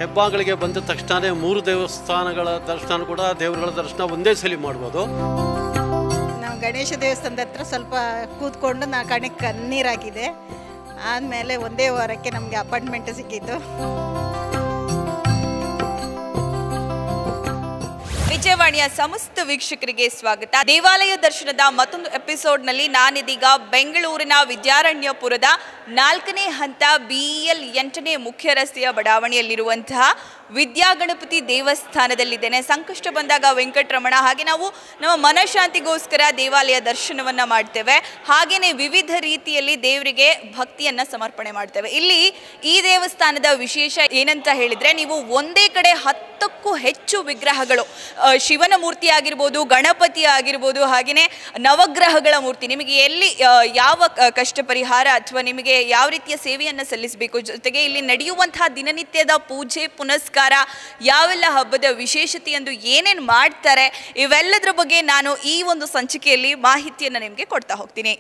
ಹೆಬ್ಬಾಗಳಿಗೆ ಬಂದ ತಕ್ಷಣ ಮೂರು ದೇವಸ್ಥಾನಗಳ ದರ್ಶನ ಕೂಡ ದೇವರುಗಳ ದರ್ಶನ ಒಂದೇ ಸಲ ಮಾಡ್ಬೋದು ನಾವು ಗಣೇಶ ದೇವಸ್ಥಾನದ ಹತ್ರ ಸ್ವಲ್ಪ ಕೂತ್ಕೊಂಡು ನಾ ಕಣಕ್ಕೆ ಕಣ್ಣೀರಾಗಿದೆ ಆದಮೇಲೆ ಒಂದೇ ವಾರಕ್ಕೆ ನಮಗೆ ಅಪಾಯಿಂಟ್ಮೆಂಟ್ ಸಿಕ್ಕಿತ್ತು ವಿಜಯವಾಣಿಯ ಸಮಸ್ತ ವೀಕ್ಷಕರಿಗೆ ಸ್ವಾಗತ ದೇವಾಲಯ ದರ್ಶನದ ಮತ್ತೊಂದು ಎಪಿಸೋಡ್ನಲ್ಲಿ ನಾನಿದೀಗ ಬೆಂಗಳೂರಿನ ವಿದ್ಯಾರಣ್ಯಪುರದ ನಾಲ್ಕನೇ ಹಂತ ಬಿಇಎಲ್ ಎಂಟನೇ ಮುಖ್ಯ ರಸ್ತೆಯ ಬಡಾವಣೆಯಲ್ಲಿರುವಂತಹ ವಿದ್ಯಾಗಣಪತಿ ದೇವಸ್ಥಾನದಲ್ಲಿದ್ದೇನೆ ಸಂಕಷ್ಟ ಬಂದಾಗ ವೆಂಕಟರಮಣ ಹಾಗೆ ನಾವು ನಮ್ಮ ಮನಃಶಾಂತಿಗೋಸ್ಕರ ದೇವಾಲಯ ದರ್ಶನವನ್ನ ಮಾಡ್ತೇವೆ ಹಾಗೇನೆ ವಿವಿಧ ರೀತಿಯಲ್ಲಿ ದೇವರಿಗೆ ಭಕ್ತಿಯನ್ನ ಸಮರ್ಪಣೆ ಮಾಡ್ತೇವೆ ಇಲ್ಲಿ ಈ ದೇವಸ್ಥಾನದ ವಿಶೇಷ ಏನಂತ ಹೇಳಿದ್ರೆ ನೀವು ಒಂದೇ ಕಡೆ ಹತ್ತಕ್ಕೂ ಹೆಚ್ಚು ವಿಗ್ರಹಗಳು ಆ, ಶಿವನ ಮೂರ್ತಿ ಆಗಿರ್ಬೋದು ಗಣಪತಿ ಆಗಿರ್ಬೋದು ಹಾಗೆಯೇ ನವಗ್ರಹಗಳ ಮೂರ್ತಿ ನಿಮಗೆ ಎಲ್ಲಿ ಆ, ಯಾವ ಕ- ಕಷ್ಟ ಪರಿಹಾರ ಅಥವಾ ನಿಮಗೆ ಯಾವ ರೀತಿಯ ಸೇವೆಯನ್ನು ಸಲ್ಲಿಸಬೇಕು ಜೊತೆಗೆ ಇಲ್ಲಿ ನಡೆಯುವಂತಹ ದಿನನಿತ್ಯದ ಪೂಜೆ ಪುನಸ್ಕಾರ ಯಾವೆಲ್ಲ ಹಬ್ಬದ ವಿಶೇಷತೆ ಎಂದು ಏನೇನು ಮಾಡ್ತಾರೆ ಇವೆಲ್ಲದರ ಬಗ್ಗೆ ನಾನು ಈ ಒಂದು ಸಂಚಿಕೆಯಲ್ಲಿ ಮಾಹಿತಿಯನ್ನು ನಿಮಗೆ ಕೊಡ್ತಾ ಹೋಗ್ತೀನಿ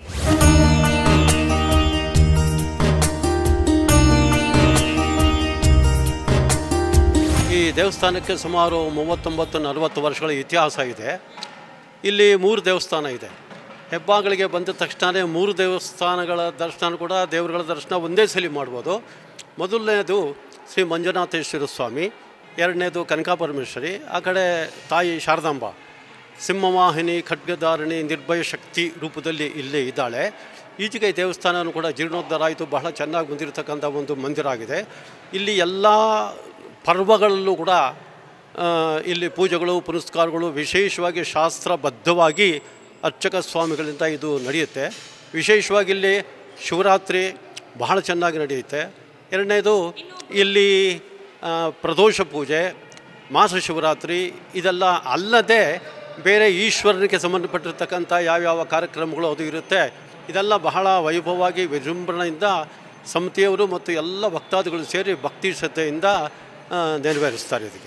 ಈ ದೇವಸ್ಥಾನಕ್ಕೆ ಸುಮಾರು ಮೂವತ್ತೊಂಬತ್ತು ನಲವತ್ತು ವರ್ಷಗಳ ಇತಿಹಾಸ ಇದೆ ಇಲ್ಲಿ ಮೂರು ದೇವಸ್ಥಾನ ಇದೆ ಹೆಬ್ಬಾಗಳಿಗೆ ಬಂದ ತಕ್ಷಣ ಮೂರು ದೇವಸ್ಥಾನಗಳ ದರ್ಶನ ಕೂಡ ದೇವರುಗಳ ದರ್ಶನ ಒಂದೇ ಸಲ ಮಾಡ್ಬೋದು ಮೊದಲನೇದು ಶ್ರೀ ಮಂಜುನಾಥೇಶ್ವರ ಸ್ವಾಮಿ ಎರಡನೇದು ಕನಕಾಪರಮೇಶ್ವರಿ ಆ ಕಡೆ ತಾಯಿ ಶಾರದಾಂಬ ಸಿಂಹವಾಹಿನಿ ಖಡ್ಗಧಾರಣಿ ನಿರ್ಭಯ ಶಕ್ತಿ ರೂಪದಲ್ಲಿ ಇಲ್ಲೇ ಇದ್ದಾಳೆ ಈಚೆಗೆ ಈ ದೇವಸ್ಥಾನನೂ ಕೂಡ ಜೀರ್ಣೋದ್ಧಾರ ಆಯಿತು ಬಹಳ ಚೆನ್ನಾಗಿ ಬಂದಿರತಕ್ಕಂಥ ಒಂದು ಮಂದಿರ ಆಗಿದೆ ಇಲ್ಲಿ ಎಲ್ಲ ಪರ್ವಗಳಲ್ಲೂ ಕೂಡ ಆ, ಇಲ್ಲಿ ಪೂಜೆಗಳು ಪುನಸ್ಕಾರಗಳು ವಿಶೇಷವಾಗಿ ಶಾಸ್ತ್ರಬದ್ಧವಾಗಿ ಅರ್ಚಕ ಸ್ವಾಮಿಗಳಿಂದ ಇದು ನಡೆಯುತ್ತೆ ವಿಶೇಷವಾಗಿ ಇಲ್ಲಿ ಶಿವರಾತ್ರಿ ಬಹಳ ಚೆನ್ನಾಗಿ ನಡೆಯುತ್ತೆ ಎರಡನೇದು ಇಲ್ಲಿ ಆ, ಪ್ರದೋಷ ಪೂಜೆ ಮಾಸ ಶಿವರಾತ್ರಿ ಇದೆಲ್ಲ ಅಲ್ಲದೆ ಬೇರೆ ಈಶ್ವರನಿಗೆ ಸಂಬಂಧಪಟ್ಟಿರ್ತಕ್ಕಂಥ ಯಾವ್ಯಾವ ಕಾರ್ಯಕ್ರಮಗಳು ಅದು ಇರುತ್ತೆ ಇದೆಲ್ಲ ಬಹಳ ವೈಭವವಾಗಿ ವಿಜೃಂಭಣೆಯಿಂದ ಸಮಿತಿಯವರು ಮತ್ತು ಎಲ್ಲ ಭಕ್ತಾದಿಗಳು ಸೇರಿ ಭಕ್ತಿ ಶ್ರದ್ಧೆಯಿಂದ ಆ, ನೆರವೇರಿಸ್ತಾರೆ ಇದಕ್ಕೆ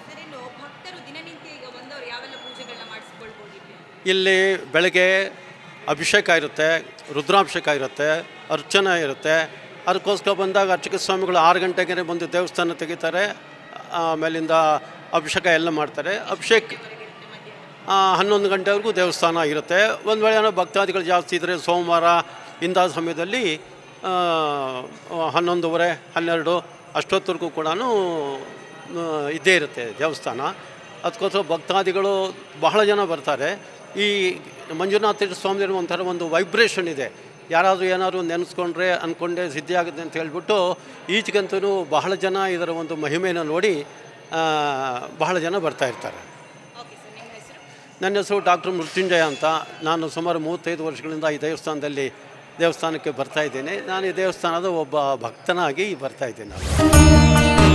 ಇಲ್ಲಿ ಬೆಳಗ್ಗೆ ಅಭಿಷೇಕ ಇರುತ್ತೆ ರುದ್ರಾಭಿಷೇಕ ಇರುತ್ತೆ ಅರ್ಚನೆ ಇರುತ್ತೆ ಅದಕ್ಕೋಸ್ಕರ ಬಂದಾಗ ಅರ್ಚಕ ಸ್ವಾಮಿಗಳು ಆರು ಗಂಟೆಗೆ ಬಂದು ದೇವಸ್ಥಾನ ತೆಗಿತಾರೆ ಆಮೇಲಿಂದ ಅಭಿಷೇಕ ಎಲ್ಲ ಮಾಡ್ತಾರೆ ಅಭಿಷೇಕ ಆ, ಹನ್ನೊಂದು ಗಂಟೆವರೆಗೂ ದೇವಸ್ಥಾನ ಇರುತ್ತೆ ಒಂದು ವೇಳೆ ಏನೋ ಭಕ್ತಾದಿಗಳು ಜಾಸ್ತಿ ಇದ್ದರೆ ಸೋಮವಾರ ಇಂಥ ಸಮಯದಲ್ಲಿ ಆ, ಹನ್ನೊಂದುವರೆ ಹನ್ನೆರಡು ಅಷ್ಟೊತ್ತವರೆಗೂ ಕೂಡ ಇದ್ದೇ ಇರುತ್ತೆ ದೇವಸ್ಥಾನ ಅದಕ್ಕೋಸ್ಕರ ಭಕ್ತಾದಿಗಳು ಬಹಳ ಜನ ಬರ್ತಾರೆ ಈ ಮಂಜುನಾಥ ಸ್ವಾಮಿ ಒಂಥರ ಒಂದು ವೈಬ್ರೇಷನ್ ಇದೆ ಯಾರಾದರೂ ಏನಾದರೂ ನೆನೆಸ್ಕೊಂಡ್ರೆ ಅಂದ್ಕೊಂಡೆ ಸಿದ್ಧಿ ಆಗುತ್ತೆ ಅಂತ ಹೇಳ್ಬಿಟ್ಟು ಈಚೆಗಂತೂ ಬಹಳ ಜನ ಇದರ ಒಂದು ಮಹಿಮೆಯನ್ನು ನೋಡಿ ಆ, ಬಹಳ ಜನ ಬರ್ತಾ ಇರ್ತಾರೆ ನನ್ನ ಹೆಸರು ಡಾಕ್ಟರ್ ಮೃತ್ಯುಂಜಯ ಅಂತ ನಾನು ಸುಮಾರು ಮೂವತ್ತೈದು ವರ್ಷಗಳಿಂದ ಈ ದೇವಸ್ಥಾನದಲ್ಲಿ ದೇವಸ್ಥಾನಕ್ಕೆ ಬರ್ತಾ ಇದ್ದೇನೆ ನಾನು ಈ ದೇವಸ್ಥಾನದ ಒಬ್ಬ ಭಕ್ತನಾಗಿ ಬರ್ತಾ ಇದ್ದೇನೆ ನಾನು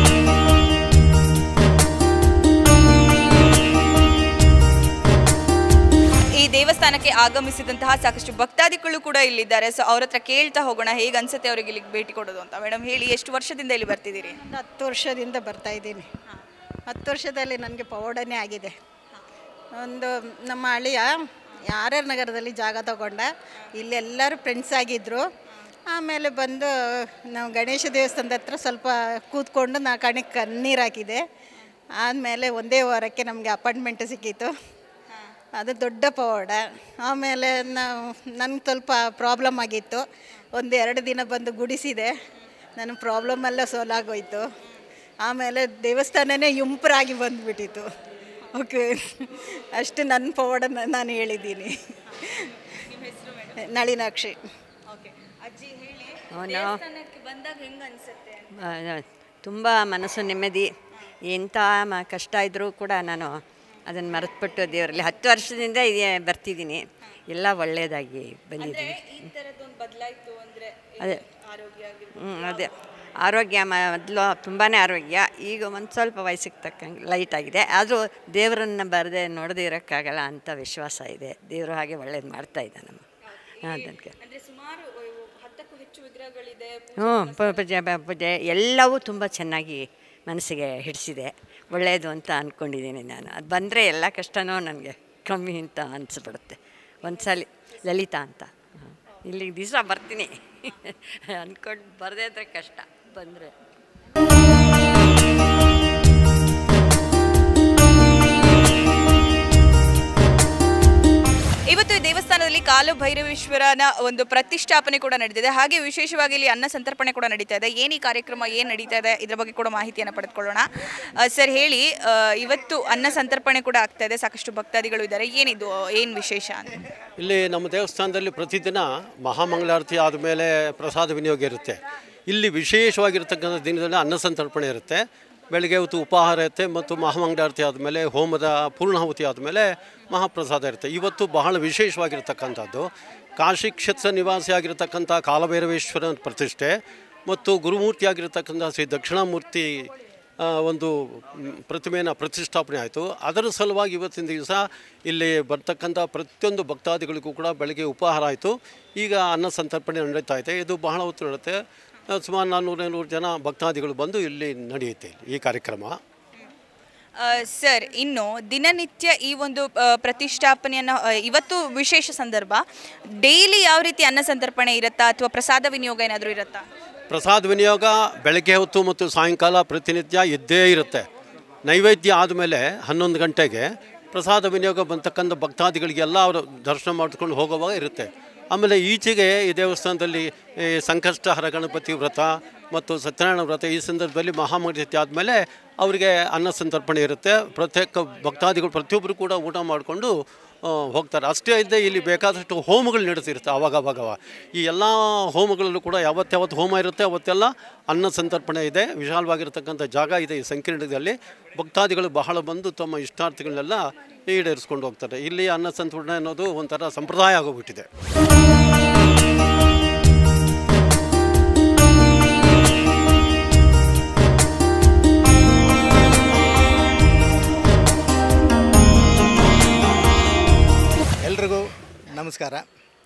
ಈ ದೇವಸ್ಥಾನಕ್ಕೆ ಆಗಮಿಸಿದಂತಹ ಸಾಕಷ್ಟು ಭಕ್ತಾದಿಗಳು ಕೂಡ ಇಲ್ಲಿದ್ದಾರೆ ಸೊ ಅವ್ರ ಹತ್ರ ಕೇಳ್ತಾ ಹೋಗೋಣ ಹೇಗೆ ಅನ್ಸುತ್ತೆ ಅವರಿಗೆ ಇಲ್ಲಿಗೆ ಭೇಟಿ ಕೊಡೋದು ಅಂತ ಮೇಡಮ್ ಹೇಳಿ ಎಷ್ಟು ವರ್ಷದಿಂದ ಇಲ್ಲಿ ಬರ್ತಿದ್ದೀರಿ ಒಂದು ಹತ್ತು ವರ್ಷದಿಂದ ಬರ್ತಾ ಇದ್ದೀನಿ ಹತ್ತು ವರ್ಷದಲ್ಲಿ ನನಗೆ ಪವಾಡನೇ ಆಗಿದೆ ಒಂದು ನಮ್ಮ ಅಳಿಯ ಯಾರ್ಯಾರ ನಗರದಲ್ಲಿ ಜಾಗ ತಗೊಂಡ ಇಲ್ಲೆಲ್ಲರೂ ಫ್ರೆಂಡ್ಸ್ ಆಗಿದ್ದರು ಆಮೇಲೆ ಬಂದು ನಾವು ಗಣೇಶ ದೇವಸ್ಥಾನದ ಹತ್ರ ಸ್ವಲ್ಪ ಕೂತ್ಕೊಂಡು ನಾ ಕಣಕ್ಕೆ ಕಣ್ಣೀರಾಕಿದೆ ಆದಮೇಲೆ ಒಂದೇ ವಾರಕ್ಕೆ ನಮಗೆ ಅಪಾಯಿಂಟ್ಮೆಂಟ್ ಸಿಕ್ಕಿತ್ತು ಅದು ದೊಡ್ಡ ಪವಾಡ ಆಮೇಲೆ ನಾವು ನನಗೆ ಸ್ವಲ್ಪ ಪ್ರಾಬ್ಲಮ್ ಆಗಿತ್ತು ಒಂದು ಎರಡು ದಿನ ಬಂದು ಗುಡಿಸಿದೆ ನನ್ನ ಪ್ರಾಬ್ಲಮೆಲ್ಲ ಸಾಲ್ವ್ ಆಗೋಯ್ತು ಆಮೇಲೆ ದೇವಸ್ಥಾನನೇ ಇಂಪ್ರಾಗಿ ಬಂದುಬಿಟ್ಟಿತ್ತು ಓಕೆ ಅಷ್ಟು ನನ್ನ ಪವಾಡ ನಾನು ಹೇಳಿದ್ದೀನಿ ನಳಿನಾಕ್ಷಿ ಅಜ್ಜಿ ಹೇಳಿ ಅವನು ದೇವಸ್ಥಾನಕ್ಕೆ ಬಂದಾಗ ಹೆಂಗೆ ಅನ್ಸುತ್ತೆ ತುಂಬ ಮನಸ್ಸು ನೆಮ್ಮದಿ ಎಂಥ ಮ ಕಷ್ಟ ಇದ್ದರೂ ಕೂಡ ನಾನು ಅದನ್ನು ಮರೆತುಬಿಟ್ಟು ದೇವರಲ್ಲಿ ಹತ್ತು ವರ್ಷದಿಂದ ಇದೆ ಬರ್ತಿದ್ದೀನಿ ಎಲ್ಲ ಒಳ್ಳೆಯದಾಗಿ ಬಂದಿದ್ದೀನಿ ಈ ಥರದ್ದೊಂದು ಬದಲಾಯಿತು ಅಂದರೆ ಅದೇ ಆರೋಗ್ಯ ಆಗಿರ್ಬೋದು ಹ್ಞೂ ಅದೇ ಆರೋಗ್ಯ ಮೊದಲು ತುಂಬಾ ಆರೋಗ್ಯ ಈಗ ಒಂದು ಸ್ವಲ್ಪ ವಯಸ್ಸಿಗೆ ತಕ್ಕಂಗೆ ಲೈಟ್ ಆಗಿದೆ ಆದರೂ ದೇವರನ್ನು ಬರದೆ ನೋಡದೇ ಇರೋಕ್ಕಾಗಲ್ಲ ಅಂತ ವಿಶ್ವಾಸ ಇದೆ ದೇವರು ಹಾಗೆ ಒಳ್ಳೇದು ಮಾಡ್ತಾ ಇದ್ದಾನೆ ಅದಕ್ಕೆ ಅಂದರೆ ಸುಮಾರು ಅಹ್, ಹತ್ತಕ್ಕೂ ಹೆಚ್ಚು ವಿಗ್ರಹಗಳಿದೆ ಹ್ಞೂ ಪ- ಪೂಜೆ ಬ- ಪೂಜೆ ಎಲ್ಲವೂ ತುಂಬ ಚೆನ್ನಾಗಿ ಮನಸ್ಸಿಗೆ ಹಿಡಿಸಿದೆ ಒಳ್ಳೆಯದು ಅಂತ ಅಂದ್ಕೊಂಡಿದ್ದೀನಿ ನಾನು ಅದು ಬಂದರೆ ಎಲ್ಲ ಕಷ್ಟನೂ ನನಗೆ ಕಮ್ಮಿ ಅಂತ ಅನಿಸ್ಬಿಡುತ್ತೆ ಒಂದು ಸಲ ಲಲಿತಾ ಅಂತ ಹ್ಮ್. ಇಲ್ಲಿಗೆ ದಿವಸ ಬರ್ತೀನಿ ಅಂದ್ಕೊಂಡು ಬರದೇ ಇದ್ರೆ ಕಷ್ಟ ಬಂದರೆ ಕಾಲಭೈರವೇಶ್ವರನ ಒಂದು ಪ್ರತಿಷ್ಠಾಪನೆ ಕೂಡ ನಡೆದಿದೆ ಹಾಗೆ ವಿಶೇಷವಾಗಿ ಇಲ್ಲಿ ಅನ್ನ ಸಂತರ್ಪಣೆ ಕೂಡ ನಡೀತಾ ಇದೆ ಏನು ಈ ಕಾರ್ಯಕ್ರಮ ಏನು ನಡೀತಾ ಇದೆ ಇದ್ರ ಬಗ್ಗೆ ಕೂಡ ಮಾಹಿತಿಯನ್ನು ಪಡೆದುಕೊಳ್ಳೋಣ ಆ, ಸರ್ ಹೇಳಿ ಆ, ಇವತ್ತು ಅನ್ನ ಸಂತರ್ಪಣೆ ಕೂಡ ಆಗ್ತಾ ಇದೆ ಸಾಕಷ್ಟು ಭಕ್ತಾದಿಗಳು ಇದ್ದಾರೆ ಏನಿದು ಏನು ವಿಶೇಷ ಅಂತ ಇಲ್ಲಿ ನಮ್ಮ ದೇವಸ್ಥಾನದಲ್ಲಿ ಪ್ರತಿದಿನ ಮಹಾಮಂಗಳಾರತಿ ಆದಮೇಲೆ ಪ್ರಸಾದ ವಿನಿಯೋಗ ಇರುತ್ತೆ ಇಲ್ಲಿ ವಿಶೇಷವಾಗಿರ್ತಕ್ಕಂಥ ದಿನದಲ್ಲಿ ಅನ್ನ ಸಂತರ್ಪಣೆ ಇರುತ್ತೆ ಬೆಳಗ್ಗೆ ಹೊತ್ತು ಉಪಹಾರ ಇರುತ್ತೆ ಮತ್ತು ಮಹಾಮಂಗಳಾರತಿ ಆದಮೇಲೆ ಹೋಮದ ಪೂರ್ಣಾಹುತಿ ಆದಮೇಲೆ ಮಹಾಪ್ರಸಾದ ಇರುತ್ತೆ ಇವತ್ತು ಬಹಳ ವಿಶೇಷವಾಗಿರ್ತಕ್ಕಂಥದ್ದು ಕಾಶಿ ಕ್ಷೇತ್ರ ನಿವಾಸಿಯಾಗಿರ್ತಕ್ಕಂಥ ಕಾಲಭೈರವೇಶ್ವರನ ಪ್ರತಿಷ್ಠೆ ಮತ್ತು ಗುರುಮೂರ್ತಿಯಾಗಿರ್ತಕ್ಕಂಥ ಶ್ರೀ ದಕ್ಷಿಣಾಮೂರ್ತಿ ಆ, ಒಂದು ಮ್, ಪ್ರತಿಮೆಯನ್ನು ಪ್ರತಿಷ್ಠಾಪನೆ ಆಯಿತು ಅದರ ಸಲುವಾಗಿ ಇವತ್ತಿನ ದಿವಸ ಇಲ್ಲಿ ಬರ್ತಕ್ಕಂಥ ಪ್ರತಿಯೊಂದು ಭಕ್ತಾದಿಗಳಿಗೂ ಕೂಡ ಬೆಳಗ್ಗೆ ಉಪಹಾರ ಆಯಿತು ಈಗ ಅನ್ನ ಸಂತರ್ಪಣೆ ನಡೀತಾ ಇದೆ ಇದು ಬಹಳ ಹೊತ್ತು ನಡೆಯುತ್ತೆ ಆ, ಸುಮಾರು ನಾನ್ನೂರು ನೂರು ಜನ ಭಕ್ತಾದಿಗಳು ಬಂದು ಇಲ್ಲಿ ನಡೆಯುತ್ತೆ ಈ ಕಾರ್ಯಕ್ರಮ ಆ, ಸರ್ ಇನ್ನು ದಿನನಿತ್ಯ ಈ ಒಂದು ಆ, ಪ್ರತಿಷ್ಠಾಪನೆಯನ್ನು ಆ, ಇವತ್ತು ವಿಶೇಷ ಸಂದರ್ಭ ಡೈಲಿ ಯಾವ ರೀತಿ ಅನ್ನ ಸಂತರ್ಪಣೆ ಇರುತ್ತಾ ಅಥವಾ ಪ್ರಸಾದ ವಿನಿಯೋಗ ಏನಾದರೂ ಇರುತ್ತಾ ಪ್ರಸಾದ ವಿನಿಯೋಗ ಬೆಳಗ್ಗೆ ಹೊತ್ತು ಮತ್ತು ಸಾಯಂಕಾಲ ಪ್ರತಿನಿತ್ಯ ಇದ್ದೇ ಇರುತ್ತೆ ನೈವೇದ್ಯ ಆದಮೇಲೆ ಹನ್ನೊಂದು ಗಂಟೆಗೆ ಪ್ರಸಾದ ವಿನಿಯೋಗ ಬಂತಕ್ಕಂಥ ಭಕ್ತಾದಿಗಳಿಗೆಲ್ಲ ಅವರು ದರ್ಶನ ಮಾಡಿಕೊಂಡು ಹೋಗುವಾಗ ಇರುತ್ತೆ ಆಮೇಲೆ ಈಚೆಗೆ ಈ ದೇವಸ್ಥಾನದಲ್ಲಿ ಈ ಸಂಕಷ್ಟಹರ ಗಣಪತಿ ವ್ರತ ಮತ್ತು ಸತ್ಯನಾರಾಯಣ ವ್ರತ ಈ ಸಂದರ್ಭದಲ್ಲಿ ಮಹಾಮಂಗಳತಿ ಆದಮೇಲೆ ಅವರಿಗೆ ಅನ್ನ ಸಂತರ್ಪಣೆ ಇರುತ್ತೆ ಪ್ರತ್ಯೇಕ ಭಕ್ತಾದಿಗಳು ಪ್ರತಿಯೊಬ್ಬರು ಕೂಡ ಊಟ ಮಾಡಿಕೊಂಡು ಆ, ಹೋಗ್ತಾರೆ ಅಷ್ಟೇ ಇದ್ದೇ ಇಲ್ಲಿ ಬೇಕಾದಷ್ಟು ಹೋಮಗಳು ನಡೀತಿರುತ್ತೆ ಅವಾಗ ಅವಾಗ ಅವಾಗ. ಈ ಎಲ್ಲ ಹೋಮಗಳಲ್ಲೂ ಕೂಡ ಯಾವತ್ತಾವತ್ತು ಹೋಮ ಇರುತ್ತೆ ಅವತ್ತೆಲ್ಲ ಅನ್ನ ಸಂತರ್ಪಣೆ ಇದೆ ವಿಶಾಲವಾಗಿರ್ತಕ್ಕಂಥ ಜಾಗ ಇದೆ ಈ ಸಂಕೀರ್ಣದಲ್ಲಿ ಭಕ್ತಾದಿಗಳು ಬಹಳ ಬಂದು ತಮ್ಮ ಇಷ್ಟಾರ್ಥಗಳನ್ನೆಲ್ಲ ಈಡೇರಿಸ್ಕೊಂಡು ಹೋಗ್ತಾರೆ ಇಲ್ಲಿ ಅನ್ನ ಸಂತರ್ಪಣೆ ಅನ್ನೋದು ಒಂಥರ ಸಂಪ್ರದಾಯ ಆಗೋಗ್ಬಿಟ್ಟಿದೆ ಎಲ್ರಿಗೂ ನಮಸ್ಕಾರ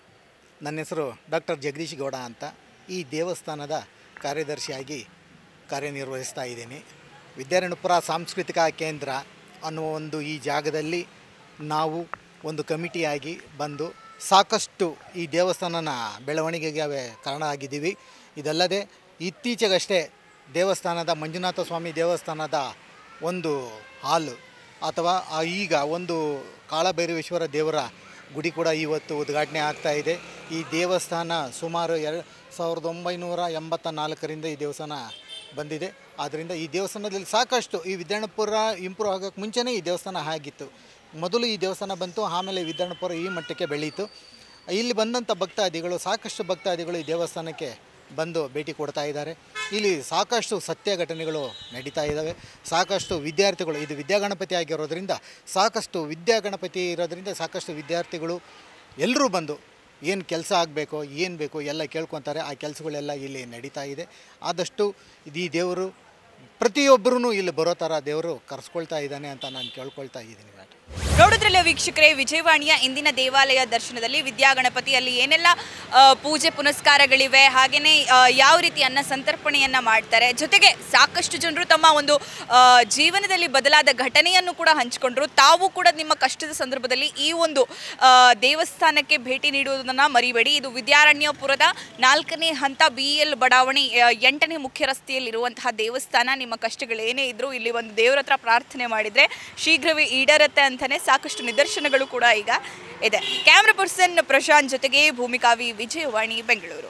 ನನ್ನ ಹೆಸರು ಡಾಕ್ಟರ್ ಜಗದೀಶ್ ಗೌಡ ಅಂತ ಈ ದೇವಸ್ಥಾನದ ಕಾರ್ಯದರ್ಶಿಯಾಗಿ ಕಾರ್ಯನಿರ್ವಹಿಸ್ತಾ ಇದ್ದೀನಿ ವಿದ್ಯಾರಣ್ಯಪುರ ಸಾಂಸ್ಕೃತಿಕ ಕೇಂದ್ರ ಅನ್ನುವ ಒಂದು ಈ ಜಾಗದಲ್ಲಿ ನಾವು ಒಂದು ಕಮಿಟಿಯಾಗಿ ಬಂದು ಸಾಕಷ್ಟು ಈ ದೇವಸ್ಥಾನನ ಬೆಳವಣಿಗೆಗೆ ಕಾರಣ ಆಗಿದ್ದೀವಿ ಇದಲ್ಲದೆ ಇತ್ತೀಚೆಗಷ್ಟೇ ದೇವಸ್ಥಾನದ ಮಂಜುನಾಥ ಸ್ವಾಮಿ ದೇವಸ್ಥಾನದ ಒಂದು ಹಾಲು ಅಥವಾ ಆ ಈಗ ಒಂದು ಕಾಳಭೈರವೇಶ್ವರ ದೇವರ ಗುಡಿ ಕೂಡ ಇವತ್ತು ಉದ್ಘಾಟನೆ ಆಗ್ತಾ ಇದೆ ಈ ದೇವಸ್ಥಾನ ಸುಮಾರು ಎರಡು ಸಾವಿರದ ಒಂಬೈನೂರ ಎಂಬತ್ತ ನಾಲ್ಕರಿಂದ ಈ ದೇವಸ್ಥಾನ ಬಂದಿದೆ ಆದ್ದರಿಂದ ಈ ದೇವಸ್ಥಾನದಲ್ಲಿ ಸಾಕಷ್ಟು ಈ ವಿದ್ಯಾಣಪುರ ಇಂಪ್ರೂವ್ ಆಗೋಕ್ಕೆ ಮುಂಚೆನೇ ಈ ದೇವಸ್ಥಾನ ಆಗಿತ್ತು ಮೊದಲು ಈ ದೇವಸ್ಥಾನ ಬಂತು ಆಮೇಲೆ ವಿದ್ಯಾಣಪುರ ಈ ಮಟ್ಟಕ್ಕೆ ಬೆಳೀತು ಇಲ್ಲಿ ಬಂದಂಥ ಭಕ್ತಾದಿಗಳು ಸಾಕಷ್ಟು ಭಕ್ತಾದಿಗಳು ಈ ದೇವಸ್ಥಾನಕ್ಕೆ ಬಂದು ಭೇಟಿ ಕೊಡ್ತಾ ಇದ್ದಾರೆ ಇಲ್ಲಿ ಸಾಕಷ್ಟು ಸತ್ಯ ಘಟನೆಗಳು ನಡೀತಾ ಇದ್ದಾವೆ ಸಾಕಷ್ಟು ವಿದ್ಯಾರ್ಥಿಗಳು ಇದು ವಿದ್ಯಾಗಣಪತಿ ಆಗಿರೋದ್ರಿಂದ ಸಾಕಷ್ಟು ವಿದ್ಯಾಗಣಪತಿ ಇರೋದ್ರಿಂದ ಸಾಕಷ್ಟು ವಿದ್ಯಾರ್ಥಿಗಳು ಎಲ್ಲರೂ ಬಂದು ಏನು ಕೆಲಸ ಆಗಬೇಕು ಏನು ಬೇಕು ಎಲ್ಲ ಕೇಳ್ಕೊತಾರೆ ಆ ಕೆಲಸಗಳೆಲ್ಲ ಇಲ್ಲಿ ನಡೀತಾ ಇದೆ ಆದಷ್ಟು ಈ ದೇವರು ಪ್ರತಿಯೊಬ್ಬರೂ ಇಲ್ಲಿ ಬರೋ ಥರ ದೇವರು ಕರೆಸ್ಕೊಳ್ತಾ ಇದ್ದಾನೆ ಅಂತ ನಾನು ಕೇಳ್ಕೊಳ್ತಾ ಇದ್ದೀನಿ ಮೇಡಮ್ ನೋಡಿದ್ರಲ್ಲ ವೀಕ್ಷಕರೇ ವಿಜಯವಾಣಿಯ ಇಂದಿನ ದೇವಾಲಯ ದರ್ಶನದಲ್ಲಿ ವಿದ್ಯಾಗಣಪತಿ ಅಲ್ಲಿ ಏನೆಲ್ಲ ಆ, ಪೂಜೆ ಪುನಸ್ಕಾರಗಳಿವೆ ಹಾಗೆಯೇ ಆ, ಯಾವ ರೀತಿ ಅನ್ನ ಸಂತರ್ಪಣೆಯನ್ನ ಮಾಡ್ತಾರೆ ಜೊತೆಗೆ ಸಾಕಷ್ಟು ಜನರು ತಮ್ಮ ಒಂದು ಆ, ಜೀವನದಲ್ಲಿ ಬದಲಾದ ಘಟನೆಯನ್ನು ಕೂಡ ಹಂಚಿಕೊಂಡ್ರು ತಾವು ಕೂಡ ನಿಮ್ಮ ಕಷ್ಟದ ಸಂದರ್ಭದಲ್ಲಿ ಈ ಒಂದು ಆ, ದೇವಸ್ಥಾನಕ್ಕೆ ಭೇಟಿ ನೀಡುವುದನ್ನು ಮರಿಬೇಡಿ ಇದು ವಿದ್ಯಾರಣ್ಯಪುರದ ನಾಲ್ಕನೇ ಹಂತ ಬಿ ಎಲ್ ಬಡಾವಣೆ ಆ, ಎಂಟನೇ ಮುಖ್ಯ ರಸ್ತೆಯಲ್ಲಿರುವಂತಹ ದೇವಸ್ಥಾನ ನಿಮ್ಮ ಕಷ್ಟಗಳೇನೇ ಇದ್ರೂ ಇಲ್ಲಿ ಒಂದು ದೇವರ ಹತ್ರ ಪ್ರಾರ್ಥನೆ ಮಾಡಿದರೆ ಶೀಘ್ರವೇ ಈಡೇರುತ್ತೆ ಅಂತಾನೆ ಸಾಕಷ್ಟು ನಿದರ್ಶನಗಳು ಕೂಡ ಈಗ ಇದೆ ಕ್ಯಾಮ್ರಾ ಪರ್ಸನ್ ಪ್ರಶಾಂತ್ ಜೊತೆಗೆ ಭೂಮಿಕಾವಿ ವಿಜಯವಾಣಿ ಬೆಂಗಳೂರು